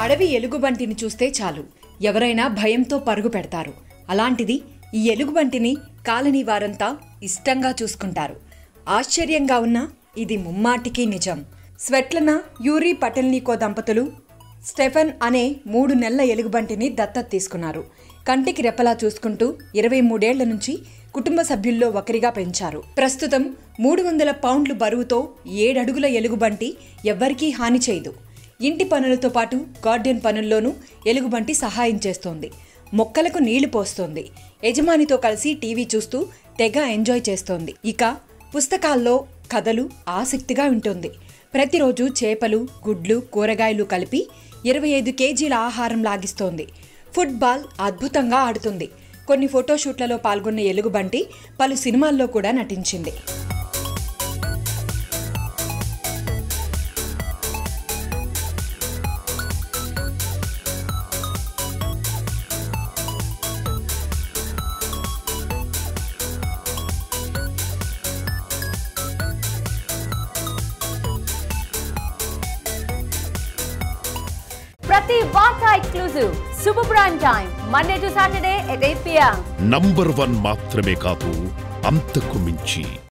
అడవి ఎలుగుబంటిని చూస్తే చాలు ఎవరైనా భయంతో పరుగు పెడతారు అలాంటిది ఈ ఎలుగుబంటిని కాలనీ వారంతా ఇష్టంగా చూసుకుంటారు ఆశ్చర్యంగా ఉన్నా ఇది ముమ్మాటికి నిజం స్వెట్లన యూరి పటెల్నికో దంపతులు స్టెఫెన్ అనే మూడు నెలల ఎలుగుబంటిని దత్తత తీసుకున్నారు కంటికి రెప్పలా చూసుకుంటూ ఇరవై మూడేళ్ల నుంచి కుటుంబ సభ్యుల్లో ఒకరిగా పెంచారు ప్రస్తుతం మూడు వందల పౌండ్లు బరువుతో ఏడడుగుల ఎలుగుబంటి ఎవ్వరికీ హాని చేయదు ఇంటి పనులతో పాటు గార్డెన్ పనుల్లోనూ ఎలుగుబంటి సహాయం చేస్తోంది మొక్కలకు నీళ్లు పోస్తోంది యజమానితో కలిసి టీవీ చూస్తూ తెగ ఎంజాయ్ చేస్తోంది ఇక పుస్తకాల్లో కథలు ఆసక్తిగా ఉంటుంది ప్రతిరోజు చేపలు గుడ్లు కూరగాయలు కలిపి ఇరవై ఐదు కేజీల ఆహారం లాగిస్తోంది ఫుట్బాల్ అద్భుతంగా ఆడుతుంది కొన్ని ఫోటోషూట్లలో పాల్గొన్న ఎలుగుబంటి పలు సినిమాల్లో కూడా నటించింది ప్రతి వార్త exclusive super prime time Monday to Saturday at eight PM number one మాత్రమే కాదు అంతకు మించి